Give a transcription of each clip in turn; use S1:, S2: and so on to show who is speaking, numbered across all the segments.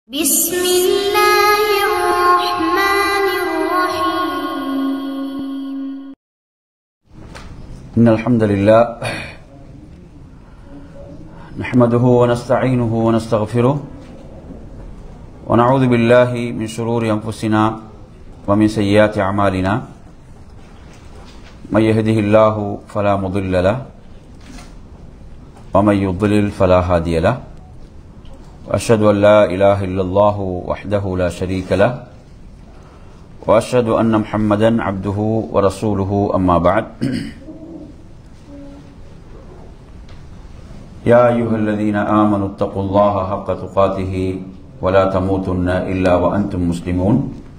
S1: بسم الله الرحمن الرحيم
S2: إن الحمد لله نحمده ونستعينه ونستغفره ونعوذ بالله من شرور أنفسنا ومن سيئات أعمالنا من يهده الله فلا مضل له ومن يضلل فلا هادي له وأشهد أن لا إله إلا الله وحده لا شريك له وأشهد أن محمدا عبده ورسوله أما بعد يا أيها الذين آمنوا اتقوا الله حق تقاته ولا تموتن إلا وأنتم مسلمون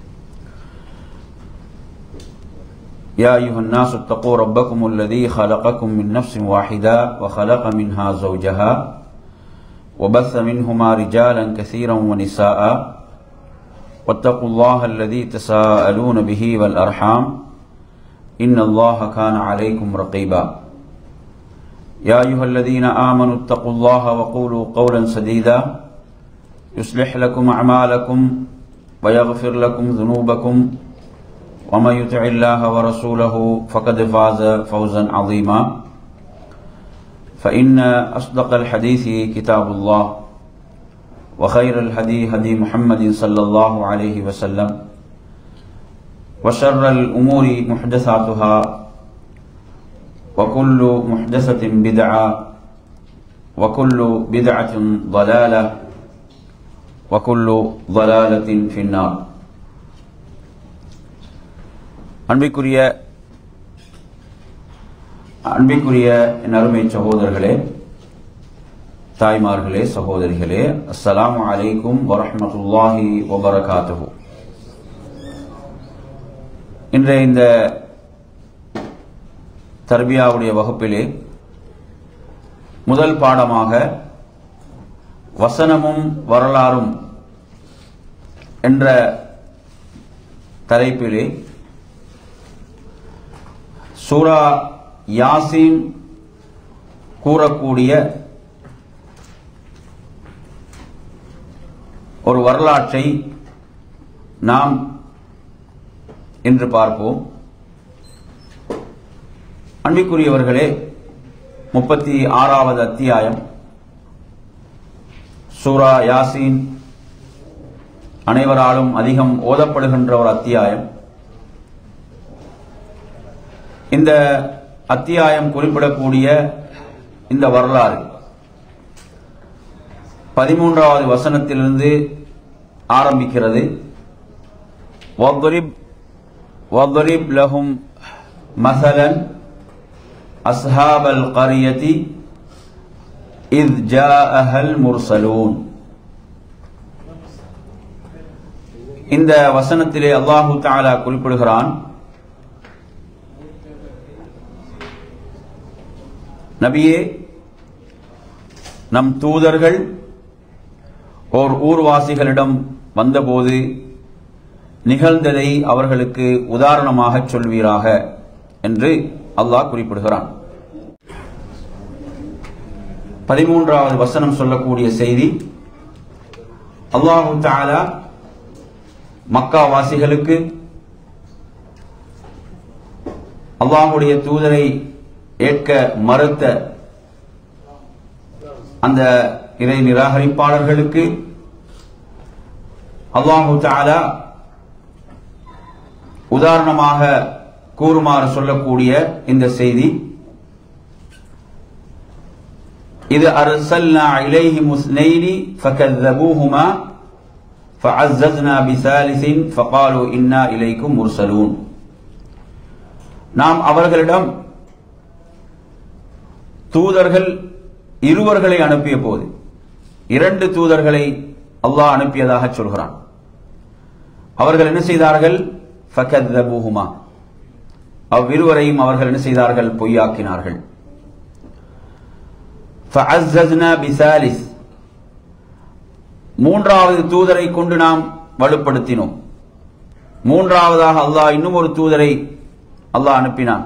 S2: يا أيها الناس اتقوا ربكم الذي خلقكم من نفس واحدة وخلق منها زوجها وبث منهما رجالا كثيرا ونساء واتقوا الله الذي تساءلون به والأرحام إن الله كان عليكم رقيبا يا أيها الذين آمنوا اتقوا الله وقولوا قولا سديدا يصلح لكم أعمالكم ويغفر لكم ذنوبكم ومن يطع الله ورسوله فقد فاز فوزا عظيما فإن أصدق الحديث كتاب الله وخير الهدي هدي محمد صلى الله عليه وسلم وشر الأمور محدثاتها وكل محدثة بدعة وكل بدعة ضلالة وكل ضلالة في النار அன்பிற்குரிய அன்பிற்குரிய என் அருமை சகோதரர்களே தாய்மார்களே சகோதரிகளே அஸ்ஸலாமு அலைக்கும் வரஹ்மத்துல்லாஹி வபரகாத்துஹு இன்றைய இந்த தர்பியாவுடைய வகுப்பிலே முதல் பாடமாக வசனமும் வரலாறும் என்ற தலைப்பிலே சூரா யாசீன் கூறக்கூடிய ஒரு வரலாற்றை நாம் இன்று பார்ப்போம் அன்பிற்குரியவர்களே முப்பத்தி ஆறாவது அத்தியாயம் சூரா யாசீன் அனைவராலும் அதிகம் ஓதப்படுகின்ற ஒரு அத்தியாயம் இந்த அத்தியாயம் குறிப்பிடக்கூடிய இந்த வரலாறு பதிமூன்றாவது வசனத்திலிருந்து ஆரம்பிக்கிறது வத்ரிப் வத்ரிப் லஹும் மசலன் أصحاب القرية إذ جاءها المرسلون இந்த வசனத்திலே அல்லாஹு தாலா குறிப்பிடுகிறான் நபியே நம் தூதர்கள் ஓர் ஊர்வாசிகளிடம் வந்தபோது நிகழ்ந்ததை அவர்களுக்கு உதாரணமாக சொல்வீராக என்று அல்லாஹ் குறிப்பிடுகிறான் பதிமூன்றாவது வசனம் சொல்லக்கூடிய செய்தி அல்லாஹு தாலா மக்கா வாசிகளுக்கு அல்லாஹுடைய தூதரை ஏற்க மறுத்த அந்த இறை நிராகரிப்பாளர்களுக்கு அல்லாஹு தாலா உதாரணமாக கூறுமாறு சொல்லக்கூடிய இந்த செய்தி இது அர்சல்னா இலைஹி முஸ்னைனி ஃபகذبوهما فعززنا بثالث فقالوا إنا إليكم مرسلون நாம் அவர்களிடம் தூதர்கள் இருவர்களை அனுப்பிய போது இரண்டு தூதர்களை அல்லாஹ் அனுப்பியதாக சொல்கிறான் அவர்கள் என்ன செய்தார்கள் ஃபகذبوهما அவ்விருவரையும் அவர்கள் என்ன செய்தார்கள் பொய்யாக்கினார்கள் மூன்றாவது தூதரை கொண்டு நாம் வலுப்படுத்தினோம் மூன்றாவதாக அல்லாஹ் இன்னும் ஒரு தூதரை அல்லாஹ் அனுப்பினான்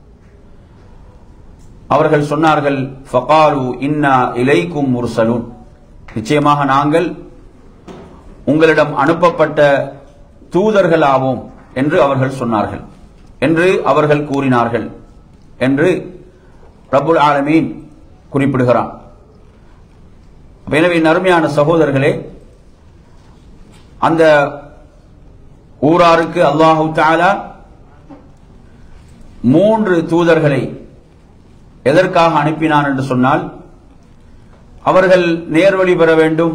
S2: அவர்கள் சொன்னார்கள் ஃபகாலு இன்னா இலைக்கும் முர்சலூன் நிச்சயமாக நாங்கள் உங்களிடம் அனுப்பப்பட்ட தூதர்களாவோம் என்று அவர்கள் சொன்னார்கள் என்று அவர்கள் கூறினார்கள் என்று ரபுல் ஆலமீன் குறிப்பிடுகிறான் எனவே நறுமையான சகோதரர்களே அந்த ஊராருக்கு அல்லாஹு தாலா மூன்று தூதர்களை எதற்காக அனுப்பினான் என்று சொன்னால் அவர்கள் நேர்வழி பெற வேண்டும்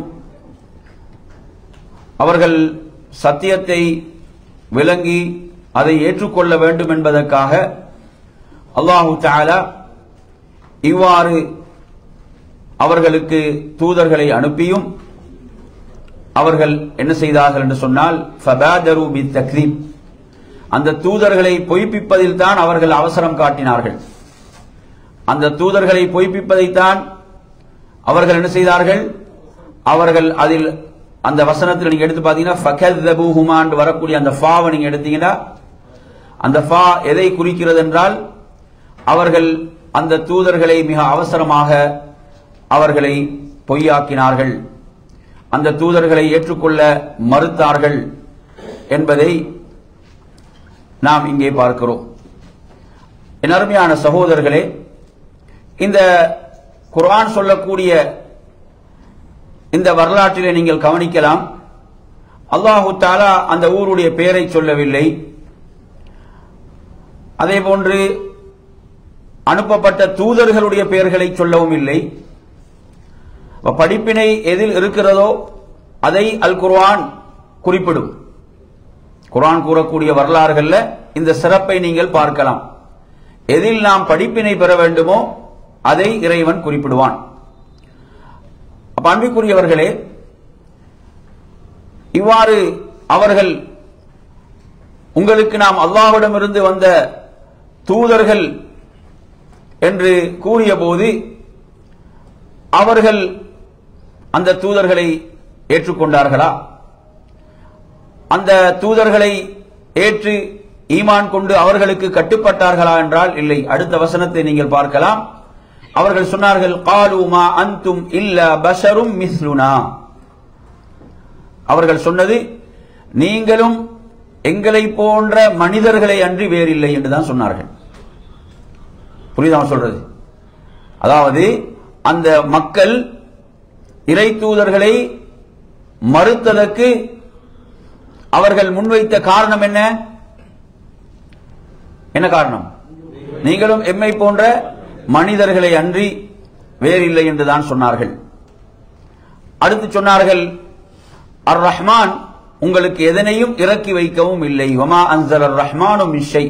S2: அவர்கள் சத்தியத்தை விளங்கி அதை ஏற்றுக்கொள்ள வேண்டும் என்பதற்காக அல்லாஹு தாலா இவ்வாறு அவர்களுக்கு தூதர்களை அனுப்பியும் அவர்கள் என்ன செய்தார்கள் என்று சொன்னால் ஃபபாதரு பித்தக்ரீப் அந்த தூதர்களை பொய்ப்பிப்பதில் தான் அவர்கள் அவசரம் காட்டினார்கள் அந்த தூதர்களை பொய்ப்பிப்பதைத்தான் அவர்கள் என்ன செய்தார்கள் அவர்கள் அதில் அந்த வசனத்தில் நீங்க எடுத்து பாத்தீங்கன்னா ஃபகதபூஹுமான் வரக்கூடிய அந்த ஃபாவை நீங்க எடுத்தீங்கன்னா அந்த ஃபா எதை குறிக்கிறது என்றால் அவர்கள் அந்த தூதர்களை மிக அவசரமாக அவர்களை பொய்யாக்கினார்கள் அந்த தூதர்களை ஏற்றுக்கொள்ள மறுத்தார்கள் என்பதை நாம் இங்கே பார்க்கிறோம் என் அருமையான சகோதரர்களே இந்த குர்ஆன் சொல்லக்கூடிய இந்த வரலாற்றிலே நீங்கள் கவனிக்கலாம் அல்லாஹு தாலா அந்த ஊருடைய பெயரை சொல்லவில்லை அதே போன்று அனுப்பப்பட்ட தூதர்களுடைய பெயர்களை சொல்லவும் இல்லை அப்ப படிப்பினை எதில் இருக்கிறதோ அதை அல் குர்ஆன் குறிப்பிடும் குர்ஆன் கூறக்கூடிய வரலாறுகள்ல இந்த சிறப்பை நீங்கள் பார்க்கலாம் எதில் நாம் படிப்பினை பெற வேண்டுமோ அதை இறைவன் குறிப்பிடுவான் அப்ப அன்பிற்குரியவர்களே இவ்வாறு அவர்கள் உங்களுக்கு நாம் அல்லாஹ்விடமிருந்து வந்த தூதர்கள் என்று கூறிய போது அவர்கள் அந்த தூதர்களை ஏற்றுக்கொண்டார்களா அந்த தூதர்களை ஏற்று ஈமான் கொண்டு அவர்களுக்கு கட்டுப்பட்டார்களா என்றால் இல்லை அடுத்த வசனத்தை நீங்கள் பார்க்கலாம் அவர்கள் சொன்னார்கள் காலூமா அந்தும் இல்ல பஷரும் மிஸ்லுனா அவர்கள் சொன்னது நீங்களும் எங்களை போன்ற மனிதர்களை அன்றி வேறில்லை என்றுதான் சொன்னார்கள் புரியுதா அவன் சொல்றது அதாவது அந்த மக்கள் இறை தூதர்களை மறுத்ததற்கு அவர்கள் முன்வைத்த காரணம் என்ன என்ன காரணம் நீங்களும் எம்மை போன்ற மனிதர்களை அன்றி வேறில்லை என்றுதான் சொன்னார்கள் அடுத்து சொன்னார்கள் அர் ரஹ்மான் உங்களுக்கு எதனையும் இறக்கி வைக்கவும் இல்லை வமா அன்சல் அர் ரஹ்மானும் இஷை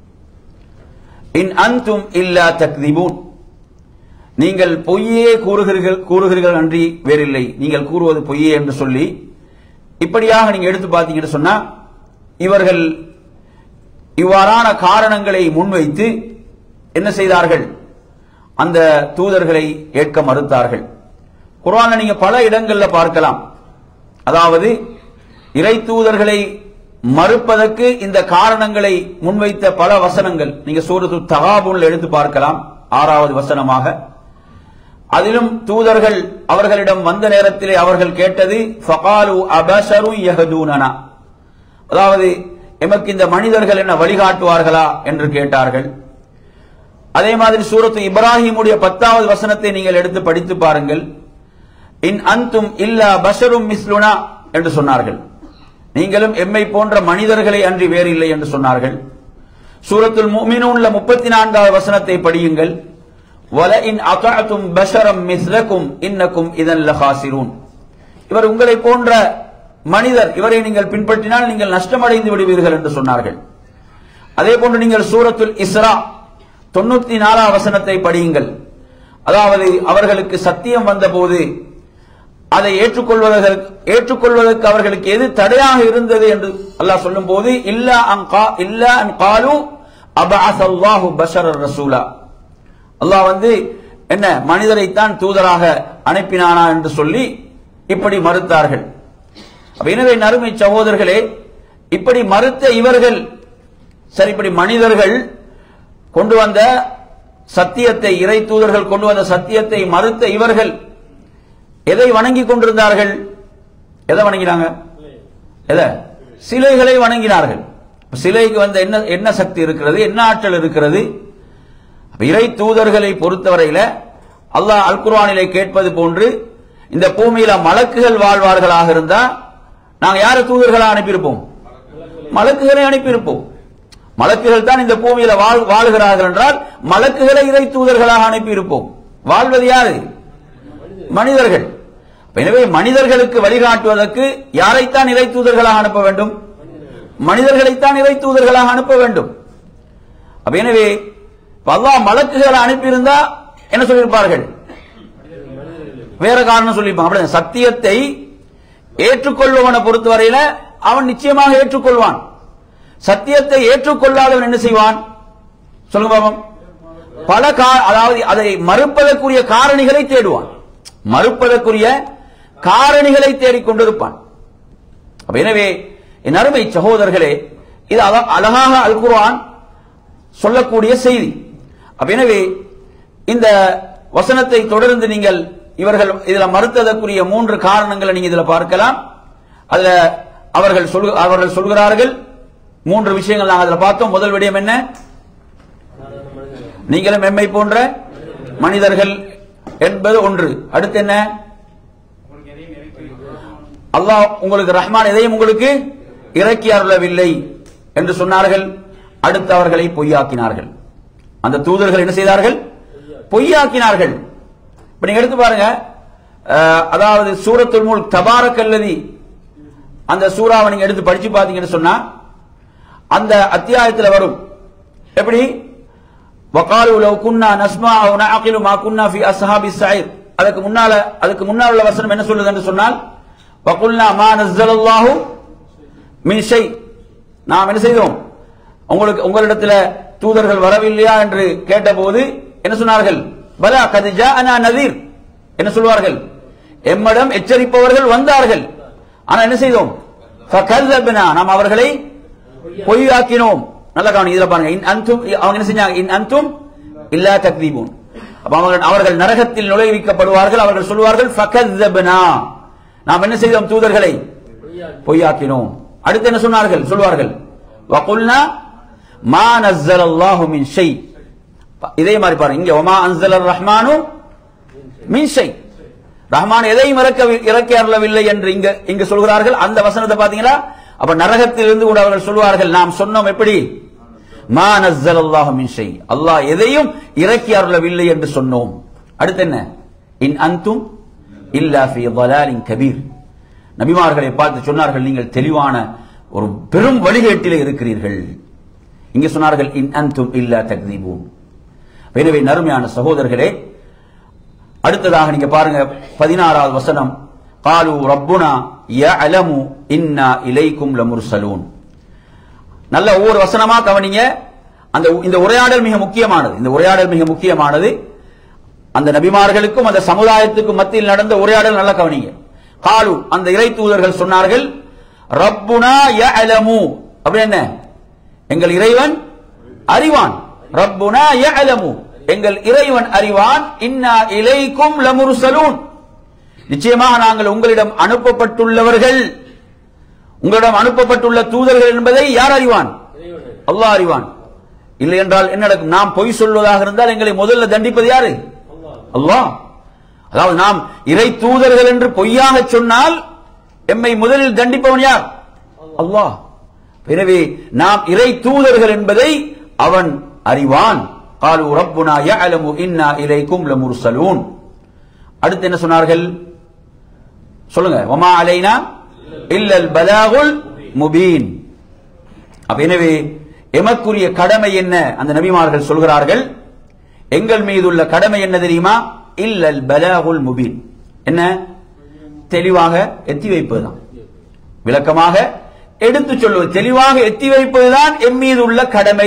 S2: இன் அந்தும் இல்லா தக்திபூன் நீங்கள் பொய்யே கூறுகிறீர்கள் கூறுகிறீர்கள் அன்றி வேறில்லை நீங்கள் கூறுவது பொய்யே என்று சொல்லி இப்படியாக நீங்க எடுத்து பார்த்தீங்கன்னு சொன்னா இவர்கள் இவ்வாறான காரணங்களை முன்வைத்து என்ன செய்தார்கள் அந்த தூதர்களை ஏற்க மறுத்தார்கள் குர்ஆன்ல நீங்க பல இடங்கள்ல பார்க்கலாம் அதாவது இறை தூதர்களை மறுப்பதற்கு இந்த காரணங்களை முன்வைத்த பல வசனங்கள் நீங்க சூரத்து தகாபுல் எடுத்து பார்க்கலாம் ஆறாவது வசனமாக அதிலும் தூதர்கள் அவர்களிடம் வந்த நேரத்திலே அவர்கள் கேட்டது ஃபகாலு அபஷரு யஹதூனனா அதாவது எமக்கு இந்த மனிதர்கள் என்ன வழிகாட்டுவார்களா என்று கேட்டார்கள் அதே மாதிரி சூரத்து இப்ராஹிமுடைய பத்தாவது வசனத்தை நீங்கள் எடுத்து படித்து பாருங்கள் இன் அந்தும் இல்லா பஷரும் மிஸ்லுனா என்று சொன்னார்கள் நீங்களும் எம்மை போன்ற மனிதர்களை அன்றி வேறில்லை என்று சொன்னார்கள் சூரத்துல் முஃமினூன்ல முப்பத்தி நான்காவது வசனத்தை படியுங்கள் வல இன் அகாத்தும் பஷரம் மிஸ்லக்கும் இன்னக்கும் இதன் லஹாசிரூன் இவர் உங்களை போன்ற மனிதர் இவரை நீங்கள் பின்பற்றினால் நீங்கள் நஷ்டமடைந்து விடுவீர்கள் என்று சொன்னார்கள் அதே போன்று நீங்கள் சூரத்துல் இஸ்ரா தொண்ணூத்தி நாலாம் வசனத்தை படியுங்கள் அதாவது அவர்களுக்கு சத்தியம் வந்தபோது அதை ஏற்றுக்கொள்வதற்கு ஏற்றுக்கொள்வதற்கு அவர்களுக்கு எது தடையாக இருந்தது என்று அல்லாஹ் சொல்லும் போது இல்லா அன் கா இல்லா அன் காலு அபஅஸல்லாஹு பஷரர் ரசூலா அல்லாஹ் வந்து என்ன மனிதரைத்தான் தூதராக அனுப்பினானா என்று சொல்லி இப்படி மறுத்தார்கள் அப்ப எனவே நறுமை சகோதரர்களே இப்படி மறுத்த இவர்கள் சரி இப்படி மனிதர்கள் கொண்டு வந்த சத்தியத்தை இறை தூதர்கள் கொண்டு வந்த சத்தியத்தை மறுத்த இவர்கள் எதை வணங்கி கொண்டிருந்தார்கள் எதை வணங்கினாங்க எதை சிலைகளை வணங்கினார்கள் இப்ப சிலைக்கு வந்து என்ன என்ன சக்தி இருக்கிறது என்ன ஆற்றல் இருக்கிறது அப்ப இறை தூதர்களை பொறுத்தவரையில அல்லாஹ் அல் குர்ஆனிலே கேட்பது போன்று இந்த பூமியில மலக்குகள் வாழ்வார்களாக இருந்தா நாங்க யார தூதர்களா அனுப்பியிருப்போம் மலக்குகளை அனுப்பியிருப்போம் மலக்குகள் தான் இந்த பூமியில வாழ் வாழ்கிறார்கள் என்றால் மலக்குகளை இறை தூதர்களாக அனுப்பியிருப்போம் வாழ்வது யாரு மனிதர்கள் அப்ப எனவே மனிதர்களுக்கு வழிகாட்டுவதற்கு யாரைத்தான் இறை தூதர்களாக அனுப்ப வேண்டும் மனிதர்களைத்தான் இறை தூதர்களாக அனுப்ப வேண்டும் அப்ப எனவே இப்ப அல்லாஹ் மலக்குகளை அனுப்பியிருந்தா என்ன சொல்லியிருப்பார்கள் வேற காரணம் சொல்லியிருப்பான் அப்படி சத்தியத்தை ஏற்றுக்கொள்பவனை பொறுத்தவரையில அவன் நிச்சயமாக ஏற்றுக்கொள்வான் சத்தியத்தை ஏற்றுக்கொள்ளாதவன் என்ன செய்வான் சொல்லுங்க பாபம் பல கா- அதாவது அதை மறுப்பதற்குரிய காரணிகளை தேடுவான் மறுப்பதற்குரிய காரணிகளை தேடிக்கொண்டிருப்பான் அப்ப எனவே என் அருமை சகோதரர்களே இது அழ- அழகாக அல் குர்ஆன் சொல்லக்கூடிய செய்தி அப்ப எனவே இந்த வசனத்தை தொடர்ந்து நீங்கள் இவர்கள் இதுல மறுத்ததற்குரிய மூன்று காரணங்களை நீங்க இதுல பார்க்கலாம் அதுல அவர்கள் சொல் அவர்கள் சொல்கிறார்கள் மூன்று விஷயங்கள் நாங்கள் அதுல பார்த்தோம் முதல் விடயம் என்ன நீங்களும் எம்மை போன்ற மனிதர்கள் என்பது ஒன்று அடுத்து என்ன அல்லாஹ் உங்களுக்கு ரஹ்மான் எதையும் உங்களுக்கு இறக்கி அருளவில்லை என்று சொன்னார்கள் அடுத்து அவர்களை பொய்யாக்கினார்கள் அந்த தூதர்கள் என்ன செய்தார்கள் பொய்யாக்கினார்கள் இப்ப நீங்க எடுத்து பாருங்க அஹ், அதாவது சூரத்துல் முல் தபாரக்கல்லதி அந்த சூறாவை நீங்க எடுத்து படிச்சு பாத்தீங்கன்னு சொன்னா அந்த அத்தியாயத்தில் வரும் எப்படி وقالوا لو كنا نسمع او نعقل ما كنا في اصحاب السعير அதுக்கு முன்னால அதுக்கு முன்னால் உள்ள வசனம் என்ன சொல்லுது என்று சொன்னால் وقلنا ما نزل الله من شيء நாம் என்ன செய்தோம் உங்களுக்கு உங்களிடத்தில் தூதர்கள் வரவில்லையா என்று கேட்டபோது என்ன சொன்னார்கள் பலா கது ஜாஅனா நதீர் என்ன சொல்வார்கள் எம்மிடம் எச்சரிப்பவர்கள் வந்தார்கள் ஆனா என்ன செய்தோம் ஃபகذبنا நாம் அவர்களை பொய்யாக்கினோம் நல்ல கவனி இதுல பாருங்க இன் அன்தும் அவங்க என்ன செஞ்சாங்க இன் அன்தும் இல்லா தக்தீபூன் அப்ப அவர்கள் அவர்கள் நரகத்தில் நுழைவிக்கப்படுவார்கள் அவர்கள் சொல்வார்கள் ஃபகذبنا நாம் என்ன செய்தோம் தூதர்களை பொய்யாக்கினோம் அடுத்து என்ன சொன்னார்கள் சொல்வார்கள் வகுல்னா மா நஸ்ஸலல்லாஹு மின் ஷை இதே மாதிரி பாருங்க இங்க ஒமா அன்சலர் ரஹ்மானு மின் ஷை ரஹ்மான் எதையும் இறக்க இறக்கி அருளவில்லை என்று இங்க இங்க சொல்கிறார்கள் அந்த வசனத்தை பாத்தீங்களா அப்ப நரகத்தில் இருந்து கூட அவர்கள் சொல்வார்கள் நாம் சொன்னோம் எப்படி மா நஸ்ஸலல்லாஹு மின் ஷை அல்லாஹ் எதையும் இறக்கி அருளவில்லை என்று சொன்னோம் அடுத்து என்ன இன் அன்தும் இல்லா ஃபீ ضلالin கபீர் நபிமார்களை பார்த்து சொன்னார்கள் நீங்கள் தெளிவான ஒரு பெரும் வழிகேட்டிலே இருக்கிறீர்கள் இங்கே சொன்னார்கள் இன் அன்தும் இல்லா தக்தீபூன் எனவே நறுமையான சகோதரர்களே அடுத்ததாக நீங்க பாருங்க பதினாறாவது வசனம் காலு ரப்புனா யஅலமு இன்னா இலைக்கும் லமுர்சலூன் நல்ல ஒவ்வொரு வசனமா கவனிங்க அந்த இந்த உரையாடல் மிக முக்கியமானது இந்த உரையாடல் மிக முக்கியமானது அந்த நபிமார்களுக்கும் அந்த சமுதாயத்துக்கும் மத்தியில் நடந்த உரையாடல் நல்ல கவனிங்க காலு அந்த இறை தூதர்கள் சொன்னார்கள் ரப்புனா யஅலமு அப்படி என்ன எங்கள் இறைவன் அறிவான் ரப்புனா யஅலமு எங்கள் இறைவன் அறிவான் இன்னா இலைக்கும் லமுர்சலூன் நிச்சயமாக நாங்கள் உங்களிடம் அனுப்பப்பட்டுள்ளவர்கள் உங்களிடம் அனுப்பப்பட்டுள்ள தூதர்கள் என்பதை யார் அறிவான் அல்லாஹ் அறிவான் இல்லை என்றால் என்ன நடக்கும் நாம் பொய் சொல்வதாக இருந்தால் எங்களை முதல்ல தண்டிப்பது யாரு அல்லாஹ் அதாவது நாம் இறை தூதர்கள் என்று பொய்யாக சொன்னால் எம்மை முதலில் தண்டிப்பவன் யார் அல்லாஹ் எனவே நாம் இறை தூதர்கள் என்பதை அவன் அறிவான் قالوا ربنا يعلم إنا إليكم لمرسلون அடுத்து என்ன சொன்னார்கள் சொல்லுங்க வமா அலைனா இல்லல் பலாகுல் முபீன் அப்ப எனவே எமக்குரிய கடமை என்ன அந்த நபிமார்கள் சொல்கிறார்கள் எங்கள் மீது உள்ள கடமை என்ன தெரியுமா இல்லல் பலாகுல் முபீன் என்ன தெளிவாக எத்தி வைப்பதுதான் விளக்கமாக எடுத்து சொல்வது தெளிவாக எத்தி வைப்பதுதான் எம் மீது உள்ள கடமை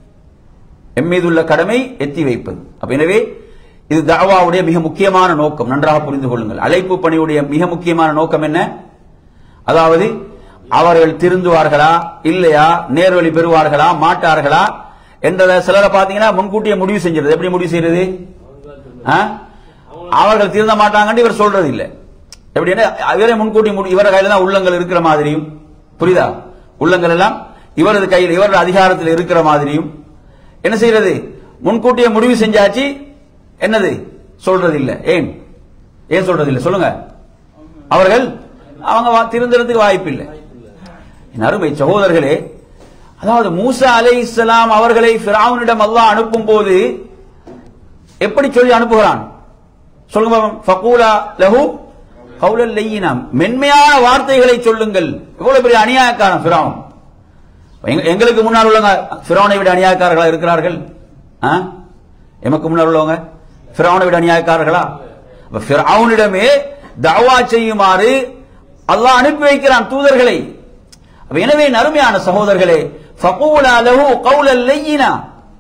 S2: எம் மீது உள்ள கடமை எத்தி வைப்பது அப்ப எனவே இது தாவாவுடைய மிக முக்கியமான நோக்கம் நன்றாக புரிந்து கொள்ளுங்கள் அழைப்பு பணியுடைய மிக முக்கியமான நோக்கம் என்ன அதாவது அவர்கள் திருந்துவார்களா இல்லையா நேர்வழி பெறுவார்களா மாட்டார்களா என்றத சிலரை பாத்தீங்கன்னா முன்கூட்டியே முடிவு செஞ்சிருது எப்படி முடிவு செய்யறது ஆ? அவர்கள் திருந்த மாட்டாங்கன்னு இவர் சொல்றது இல்ல எப்படின்னா இவரே முன்கூட்டி முடி- இவர கையில தான் உள்ளங்கள் இருக்கிற மாதிரியும் புரியுதா உள்ளங்கள் எல்லாம் இவரது கையில் இவரது அதிகாரத்தில் இருக்கிற மாதிரியும் என்ன செய்யறது முன்கூட்டியே முடிவு செஞ்சாச்சு என்னது சொல்றது இல்ல ஏன் ஏன் சொல்றது இல்ல சொல்லுங்க அவர்கள் அவங்க வா- திருந்துறதுக்கு வாய்ப்பு இல்லை என் அருமை சகோதரர்களே அதாவது மூசா அலை இஸ்லாம் அவர்களை ஃபிரௌனிடம் அல்லாஹ் அனுப்பும் போது எப்படி சொல்லி அனுப்புகிறான் சொல்லுங்க பாப்போம். ஃபகூலா லஹு கௌலல் லையினா மென்மையான வார்த்தைகளை சொல்லுங்கள் எவ்வளவு பெரிய அநியாயக்காரன் ஃபிரௌன் எங்க- எங்களுக்கு முன்னால் உள்ளவங்க ஃபிரௌனை விட அநியாயக்காரர்களா இருக்கிறார்கள் ஆ? எமக்கு முன்னால் உள்ளவங்க ஃபிரௌனை விட அநியாயக்காரர்களா அப்ப ஃபிரௌனிடமே தவா செய்யுமாறு அல்லாஹ் அனுப்பி வைக்கிறான் தூதர்களை அப்ப எனவே நறுமையான சகோதரர்களே ஃபகூலா லஹு கௌலல் லையினா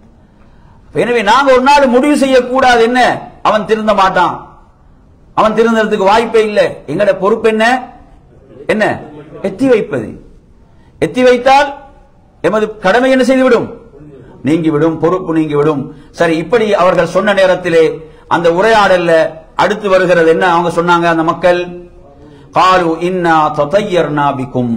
S2: எனவே நாங்க ஒரு நாள் முடிவு செய்யக்கூடாது என்ன அவன் திருந்த மாட்டான் அவன் திருந்தறதுக்கு வாய்ப்பே இல்லை எங்கட பொறுப்பு என்ன என்ன எத்தி வைப்பது எத்தி வைத்தால் எமது கடமை என்ன செய்துவிடும் நீங்கிவிடும் பொறுப்பு நீங்கிவிடும் சரி இப்படி அவர்கள் சொன்ன நேரத்திலே அந்த உரையாடல்ல அடுத்து வருகிறது என்ன அவங்க சொன்னாங்க அந்த மக்கள் காலு இன்னா ததையர்னா பிக்கும்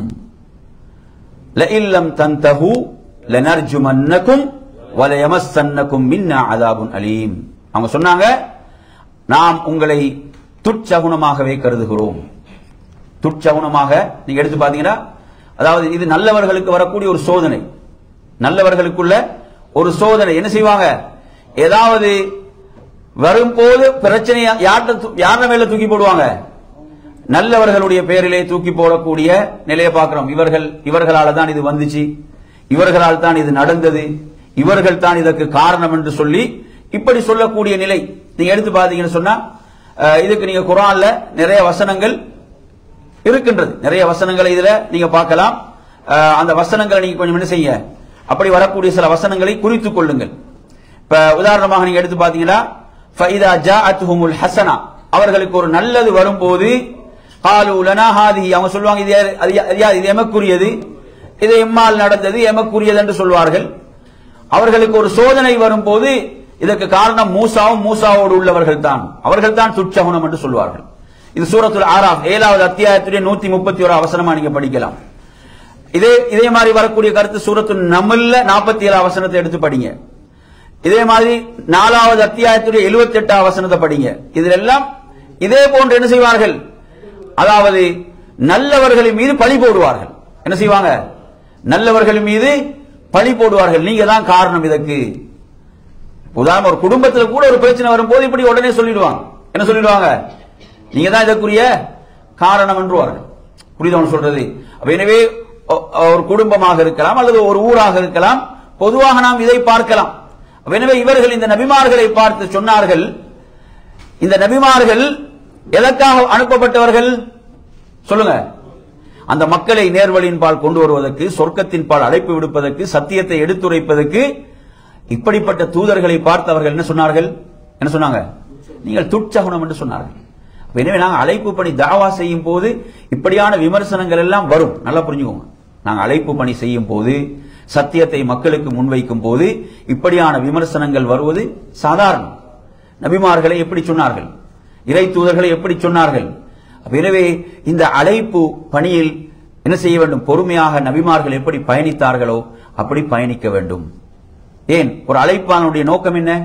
S2: لئن لم تنتهوا لنرجمنكم وليمسنكم منا عذاب أليم அவங்க சொன்னாங்க நாம் உங்களை துட்சகுணமாகவே கருதுகிறோம் துட்சகுணமாக நீங்க எடுத்து பாத்தீங்கன்னா அதாவது இது நல்லவர்களுக்கு வரக்கூடிய ஒரு சோதனை நல்லவர்களுக்குள்ள ஒரு சோதனை என்ன செய்வாங்க ஏதாவது வரும்போது பிரச்சனையை யார்கிட்ட யார மேல தூக்கி போடுவாங்க நல்லவர்களுடைய பேரிலே தூக்கி போடக்கூடிய நிலையை பார்க்கிறோம் இவர்கள் இவர்களால தான் இது வந்துச்சு இவர்களால் தான் இது நடந்தது இவர்கள் தான் இதற்கு காரணம் என்று சொல்லி இப்படி சொல்லக்கூடிய நிலை நீங்க எடுத்து பாத்தீங்கன்னு சொன்னா அஹ், இதுக்கு நீங்க குரான்ல நிறைய வசனங்கள் இருக்கின்றது நிறைய வசனங்களை இதுல நீங்க பார்க்கலாம் அஹ், அந்த வசனங்களை நீங்க கொஞ்சம் என்ன செய்ய அப்படி வரக்கூடிய சில வசனங்களை குறித்துக் கொள்ளுங்கள் இப்ப உதாரணமாக நீங்க எடுத்து பாத்தீங்கன்னா ஃபைதா ஜாஅத்துஹுமுல் ஹசனா அவர்களுக்கு ஒரு நல்லது வரும்போது காலு லனா ஹாதிஹி அவங்க சொல்லுவாங்க இது யாரு- அது யா- அது யா- இது எமக்குரியது இது எம்மால் நடந்தது எமக்குரியது என்று சொல்வார்கள் அவர்களுக்கு ஒரு சோதனை வரும்போது இதற்கு காரணம் மூசாவும் மூசாவோடு உள்ளவர்கள் தான் அவர்கள் தான் துச்சகுணம் என்று சொல்வார்கள் இது சூரத்துல் ஆறாம் ஏழாவது அத்தியாயத்துடைய நூத்தி முப்பத்தி ஒரு அவசரமா நீங்க படிக்கலாம் இதே இதே மாதிரி வரக்கூடிய கருத்து சூரத்து நம்மல்ல நாற்பத்தி ஏழு அவசரத்தை எடுத்து படிங்க இதே மாதிரி நாலாவது அத்தியாயத்துடைய எழுபத்தி எட்டாம் வசனத்தை படிங்க இதுல எல்லாம் இதே போன்று என்ன செய்வார்கள் அதாவது நல்லவர்களின் மீது பழி போடுவார்கள் என்ன செய்வாங்க நல்லவர்கள் மீது பழி போடுவார்கள் நீங்க தான் காரணம் இதற்கு உதாரணம் ஒரு குடும்பத்தில் கூட ஒரு பிரச்சனை வரும்போது இப்படி உடனே சொல்லிடுவாங்க என்ன சொல்லிடுவாங்க நீங்க தான் இதற்குரிய காரணம் என்றுவார்கள் புரியுது அவன் சொல்றது அப்ப எனவே ஒ- ஒரு குடும்பமாக இருக்கலாம் அல்லது ஒரு ஊராக இருக்கலாம் பொதுவாக நாம் இதை பார்க்கலாம் அப்ப எனவே இவர்கள் இந்த நபிமார்களை பார்த்து சொன்னார்கள் இந்த நபிமார்கள் எதற்காக அனுப்பப்பட்டவர்கள் சொல்லுங்க அந்த மக்களை நேர்வழியின் பால் கொண்டு வருவதற்கு சொர்க்கத்தின் பால் அழைப்பு விடுப்பதற்கு சத்தியத்தை எடுத்துரைப்பதற்கு இப்படிப்பட்ட தூதர்களை பார்த்து அவர்கள் என்ன சொன்னார்கள் என்ன சொன்னாங்க நீங்கள் துட்சகுணம் என்று சொன்னார்கள் அப்ப எனவே நாங்கள் அழைப்பு பணி தாவா செய்யும் போது இப்படியான விமர்சனங்கள் எல்லாம் வரும் நல்லா புரிஞ்சுக்கோங்க நாங்கள் அழைப்பு பணி செய்யும் போது சத்தியத்தை மக்களுக்கு முன்வைக்கும் போது இப்படியான விமர்சனங்கள் வருவது சாதாரணம் நபிமார்களை எப்படி சொன்னார்கள் இறை தூதர்களை எப்படி சொன்னார்கள் அப்ப எனவே இந்த அழைப்பு பணியில் என்ன செய்ய வேண்டும் பொறுமையாக நபிமார்கள் எப்படி பயணித்தார்களோ அப்படி பயணிக்க வேண்டும் ஏன் ஒரு அழைப்பானுடைய நோக்கம் என்ன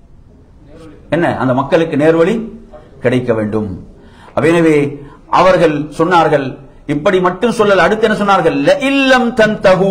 S2: என்ன அந்த மக்களுக்கு நேர்வழி கிடைக்க வேண்டும் அப்ப எனவே அவர்கள் சொன்னார்கள் இப்படி மட்டும் சொல்லல அடுத்து என்ன சொன்னார்கள் "ல இல்லம் தன்தஹு